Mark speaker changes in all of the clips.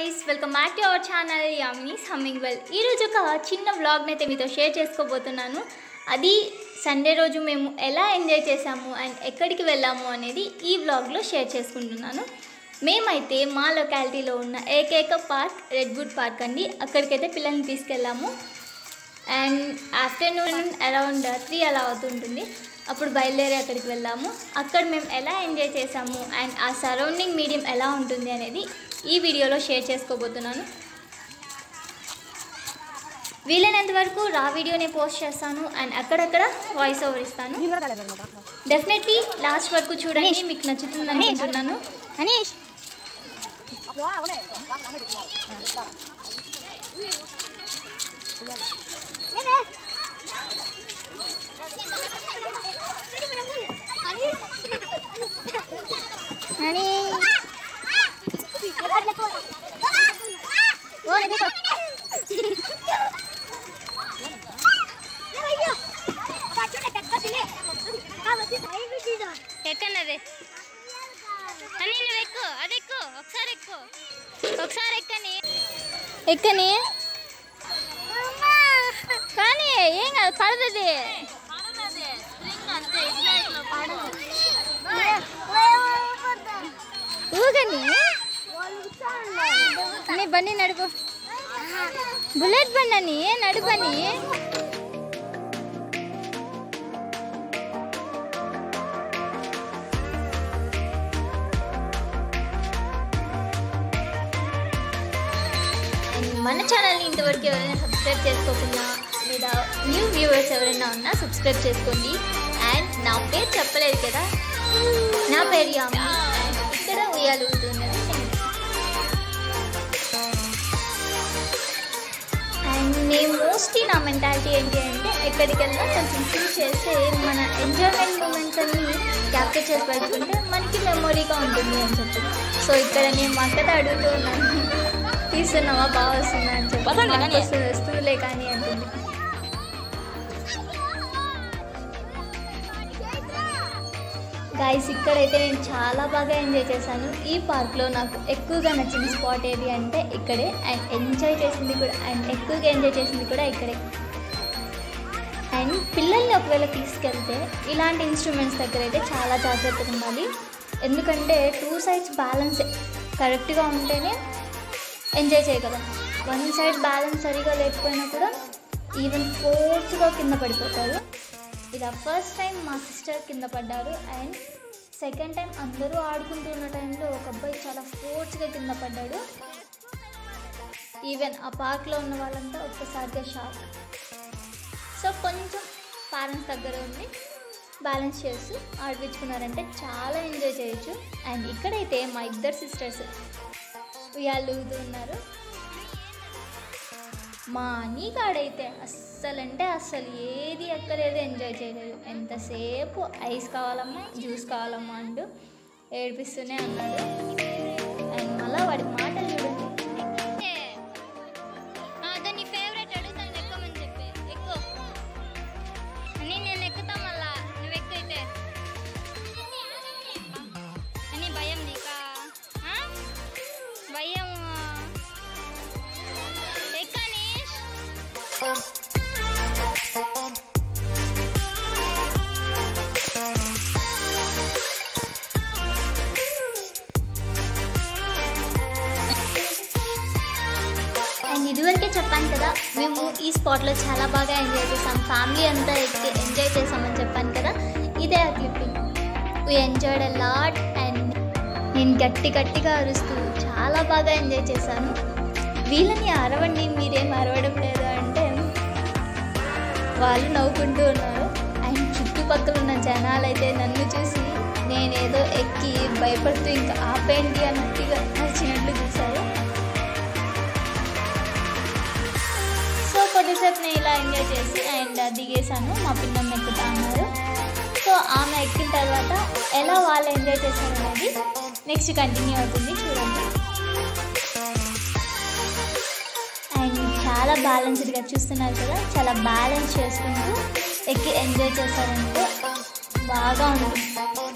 Speaker 1: Guys welcome back to our channel Yamini's humming well ఈరోజు ఒక చిన్న వ్లాగ్ని అయితే మీతో షేర్ చేసుకోబోతున్నాను అది సండే రోజు మేము ఎలా ఎంజాయ్ చేసాము అండ్ ఎక్కడికి వెళ్ళాము అనేది ఈ వ్లాగ్లో షేర్ చేసుకుంటున్నాను మేమైతే మా లొకాలిటీలో ఉన్న ఏకైక పార్క్ రెడ్వుడ్ పార్క్ అండి అక్కడికైతే పిల్లల్ని తీసుకెళ్ళాము అండ్ ఆఫ్టర్నూన్ అరౌండ్ త్రీ అలా అవుతుంటుంది అప్పుడు బయలుదేరి అక్కడికి వెళ్ళాము అక్కడ మేము ఎలా ఎంజాయ్ చేసాము అండ్ ఆ సరౌండింగ్ మీడియం ఎలా ఉంటుంది అనేది ఈ వీడియోలో షేర్ చేసుకోబోతున్నాను వీలైనంత వరకు రా వీడియోనే పోస్ట్ చేస్తాను అండ్ అక్కడక్కడ వాయిస్ ఓవర్ ఇస్తాను డెఫినెట్లీ లాస్ట్ వరకు చూడండి మీకు నచ్చుతుంది అనుకుంటున్నాను
Speaker 2: అనీష్
Speaker 1: ఎక్కనది అని నువ్వు ఎక్కు అది ఎక్కు ఒకసారి ఎక్కు ఒకసారి ఎక్కని ఎక్కని కానీ ఏం కాదు పడుతుంది ఊగని నీ బండి నడుపు బుల్లెట్ బండి అని నడుపని అండ్ మన ఛానల్ని ఇంతవరకు ఎవరైనా సబ్స్క్రైబ్ చేసుకోకుండా లేదా న్యూ వ్యూవర్స్ ఎవరైనా ఉన్నా సబ్స్క్రైబ్ చేసుకోండి అండ్ నా పేరు చెప్పలేదు కదా నా పేరు యామి అండ్ ఇక్కడ ఉయ్యాలు ఊగుతున్నది నేను. అండ్ నేను మోస్ట్లీ నా మెంటాలిటీ ఏంటి అంటే ఎక్కడికి వెళ్ళినా కొంచెం ఫీల్ చేస్తే మన ఎంజాయ్మెంట్ మూమెంట్స్ అన్ని క్యాప్చర్ చేసి పెట్టుకుంటే మనకి మెమొరీగా ఉంటుంది అని చెప్పి సో ఇక్కడ నేను మా అక్కతో అడుగుతూ ఉన్నాను తీస్తున్నావా బాగా వస్తుందా అని చెప్పి
Speaker 2: వదలండి
Speaker 1: "మాకు
Speaker 2: కానీ."
Speaker 1: వస్తుంది వస్తుందిలే కానీ అంటుంది గాయస్ ఇక్కడైతే నేను చాలా బాగా ఎంజాయ్ చేశాను ఈ పార్క్లో నాకు ఎక్కువగా నచ్చిన స్పాట్ ఏది అంటే ఇక్కడే అండ్ ఎంజాయ్ చేసింది కూడా అండ్ ఎక్కువగా ఎంజాయ్ చేసింది కూడా ఇక్కడే అండ్ పిల్లల్ని ఒకవేళ తీసుకెళ్తే ఇలాంటి ఇన్స్ట్రుమెంట్స్ దగ్గర అయితే చాలా జాగ్రత్తగా ఉండాలి ఎందుకంటే టూ సైడ్స్ బ్యాలెన్స్ కరెక్ట్గా ఉంటేనే ఎంజాయ్ చేయగలం వన్ సైడ్ బ్యాలెన్స్ సరిగా లేకపోయినా కూడా ఈవెన్ ఫోర్స్గా కింద పడిపోతారు ఇలా ఫస్ట్ టైం మా సిస్టర్ కింద పడ్డారు అండ్ సెకండ్ టైం అందరూ ఆడుకుంటున్న టైంలో ఒక అబ్బాయి చాలా ఫోర్స్గా కింద పడ్డాడు ఈవెన్ ఆ పార్క్లో ఉన్న వాళ్ళంతా ఒక్కసారిగా షాక్ సో కొంచెం పేరెంట్స్ దగ్గర ఉండి బ్యాలెన్స్ చేస్తూ ఆడిపించుకున్నారంటే చాలా ఎంజాయ్ చేయొచ్చు అండ్ ఇక్కడైతే మా ఇద్దరు సిస్టర్స్ ఉయ్యాలు ఊగుతూ ఉన్నారు మా నీకాడైతే అస్సలంటే అస్సలు ఏది ఎక్కలేదు ఎంజాయ్ చేయలేదు ఎంతసేపు ఐస్ కావాలమ్మా జ్యూస్ కావాలమ్మా అంటూ ఏడిపిస్తూనే అన్నాడు అండ్ మళ్ళీ వాడి మాటలు చూడండి అదే నీ ఫేవరెట్ అడుగుతాను ఎక్కమని చెప్పి ఎక్కువ అని నేను ఎక్కుతా మళ్ళా నువ్వు ఎక్కువైతే అని భయం నీకా ఆ? భయం ఎక్కనీష్ అండ్ ఇదివరకే చెప్పాను కదా మేము ఈ స్పాట్లో చాలా బాగా ఎంజాయ్ చేసాం ఫ్యామిలీ అంతా ఎక్కి ఎంజాయ్ చేసామని చెప్పాను కదా ఇదే ఆ clipping we enjoyed a lot and నేను గట్టి గట్టిగా అరుస్తూ చాలా బాగా ఎంజాయ్ చేశాను వీళ్ళని అరవండి మీరేం అరవడం లేదు అంటే వాళ్ళు నవ్వుకుంటూ ఉన్నారు అండ్ చుట్టుపక్కల ఉన్న జనాలు అయితే నన్ను చూసి నేనేదో ఎక్కి భయపడుతూ ఇంకా ఆపేయండి అన్నట్టుగా నచ్చినట్లు చూశారు సో కొద్దిసేపు నేను ఇలా ఎంజాయ్ చేసి అండ్ దిగేశాను మా పిల్లల్ని ఎక్కుతా అన్నారు సో ఆమె ఎక్కిన తర్వాత ఎలా వాళ్ళు ఎంజాయ్ చేశారు అనేది నెక్స్ట్ కంటిన్యూ అవుతుంది చూడండి అండ్ చాలా బ్యాలెన్స్డ్గా చూస్తున్నారు కదా చాలా బ్యాలెన్స్ చేసుకుంటూ ఎక్కి ఎంజాయ్ చేశారంటే బాగా ఉంటుంది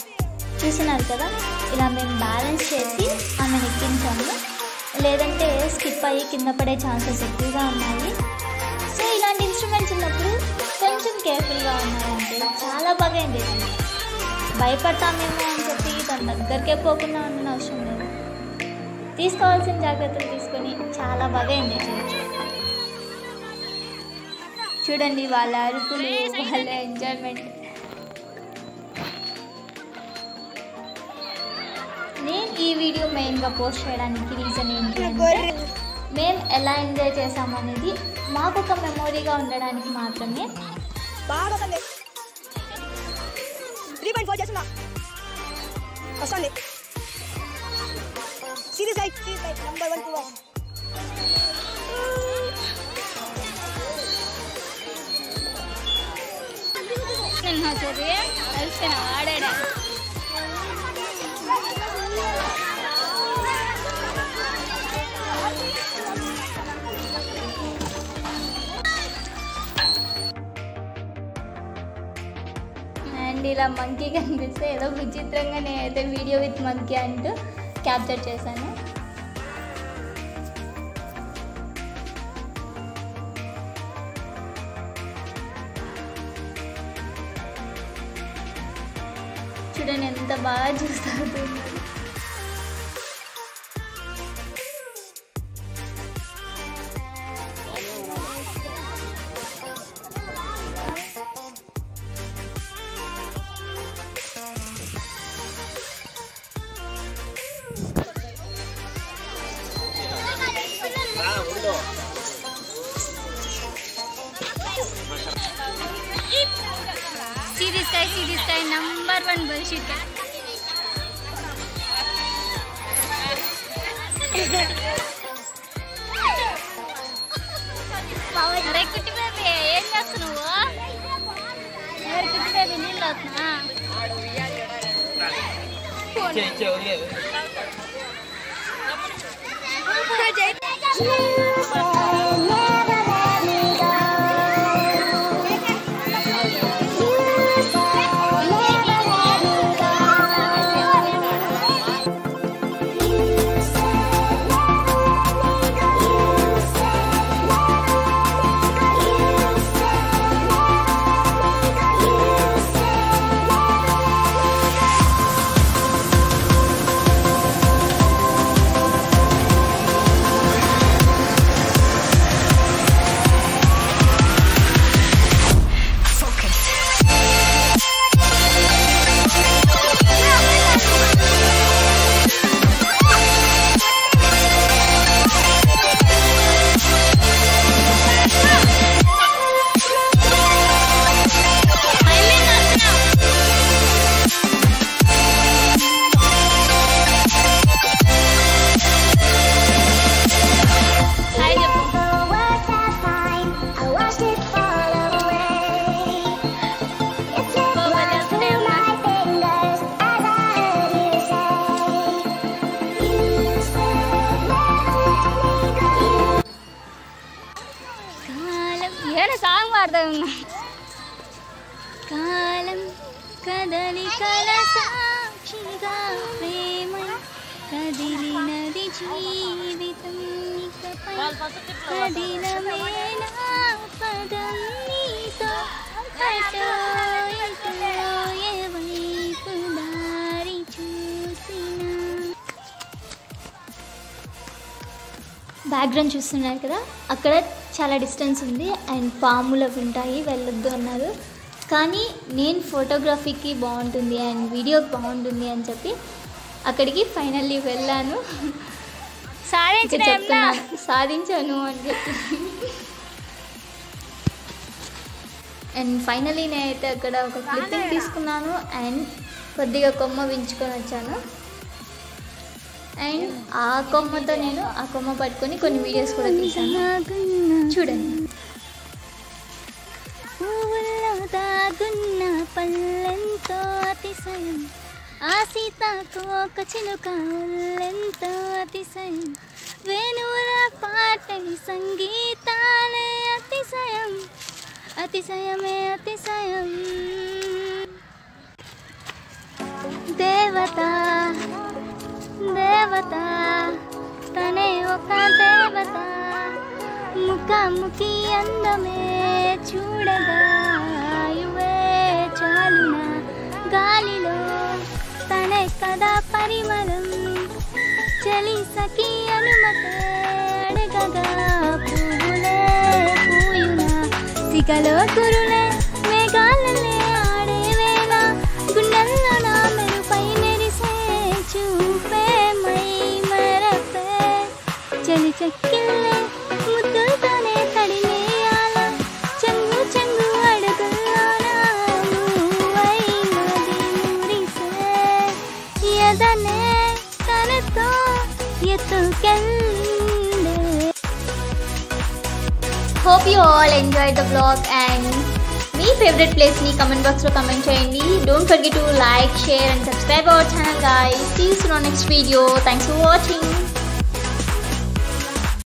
Speaker 1: చూస్తున్నారు కదా ఇలా మేము బ్యాలెన్స్ చేసి ఆమెను ఎక్కించాము లేదంటే స్లిప్ అయ్యి కింద పడే ఛాన్సెస్ ఎక్కువగా ఉన్నాయి సో ఇలాంటి ఇన్స్ట్రుమెంట్స్ ఉన్నప్పుడు కొంచెం కేర్ఫుల్గా ఉన్నారంటే చాలా బాగా ఎంజాయ్ చేయాలి భయపడతామేమో అని చెప్పి దాని దగ్గరికే పోకుండా ఉండని అవసరం లేదు తీసుకోవాల్సిన జాగ్రత్తలు తీసుకొని చాలా బాగా ఎంజాయ్ చేయొచ్చు చూడండి వాళ్ళ అరుపులు వాళ్ళ ఎంజాయ్మెంట్ నేను ఈ వీడియో మెయిన్గా పోస్ట్ చేయడానికి రీజన్ ఏంటి అంటే మేము ఎలా ఎంజాయ్ చేసామనేది మాకు ఒక మెమొరీగా ఉండడానికి మాత్రమే
Speaker 2: బాగా వస్తుంది త్రీ పాయింట్ ఫోర్ చేస్తున్నా వస్తుంది series light series light number one two one
Speaker 1: ఆడాడా అండ్ ఇలా మంకీ కనిపిస్తే ఏదో విచిత్రంగా నేనైతే వీడియో విత్ మంకీ అంటూ క్యాప్చర్ చేశాను చూడండి ఎంత బాగా చూస్తారు
Speaker 3: सीरीज काय सीरीज काय नंबर वन बलशीट काय అరే కుట్టి బేబీ ఏం చేస్తున్నావు ఎవరు కుట్టి బేబీ నీళ్ళు అవుతున్నా హాయ్ చెప్పు కాలం ఏడ సాంగ్ పాడతాం కాలం కదలి కల సాక్షిగా ప్రేమ కదిలినది జీవితం ఇకపై కదిలమేనా పదం నీతో అటో ఇటో ఏవైపు దారి చూసినా
Speaker 1: బ్యాక్గ్రౌండ్ చూస్తున్నారు కదా అక్కడ చాలా డిస్టెన్స్ ఉంది అండ్ పాములు అవి ఉంటాయి వెళ్ళొద్దు అన్నారు కానీ నేను ఫోటోగ్రఫీకి బాగుంటుంది అండ్ వీడియోకి బాగుంటుంది అని చెప్పి అక్కడికి ఫైనల్లీ వెళ్ళాను ఇక
Speaker 3: సాధించిన
Speaker 1: చెప్తున్నాను సాధించాను అని చెప్పి అండ్ ఫైనలీ నేనైతే అక్కడ ఒక క్లిప్పింగ్ తీసుకున్నాను అండ్ కొద్దిగా కొమ్మ వించుకొని వచ్చాను అండ్ ఆ కొమ్మతో నేను ఆ కొమ్మ పట్టుకొని కొన్ని వీడియోస్ కూడా తీసాను చూడండి
Speaker 3: పువ్వుల్లో దాగున్న పల్లెంతో అతిశయం ఆ సీతాకోక చిలుక ఒళ్ళెంతో అతిశయం వేణువుల పాటని సంగీతాలే అతిశయం అతిశయమే అతిశయం దేవత దేవత తనే ఒక దేవత ముఖాముఖి అందమే చూడగా యువే చాలున గాలిలో తనే కదా పరిమళం చలి సఖి అనుమతే అడగగా పువ్వులే పూయున సిగలో కురులే మేఘాలలే ఆడే వేళ గుండెల్లో నా మెరుపై మెరిసే చూపే మై మరపే చలి చెక్కిల్లే ముద్దులతోనే తడిమేయాల చెంగు చెంగు అడుగుల్లోన నువ్వై నది మురిసే ఎదనే తనతో ఎత్తుకెళ్ళిందే
Speaker 1: hope you all enjoy the blog and మీ ఫేవరెట్ ప్లేస్ని కమెంట్ బాక్స్లో కమెంట్ చేయండి don't forget to like share and subscribe our channel guys see you next video thanks for watching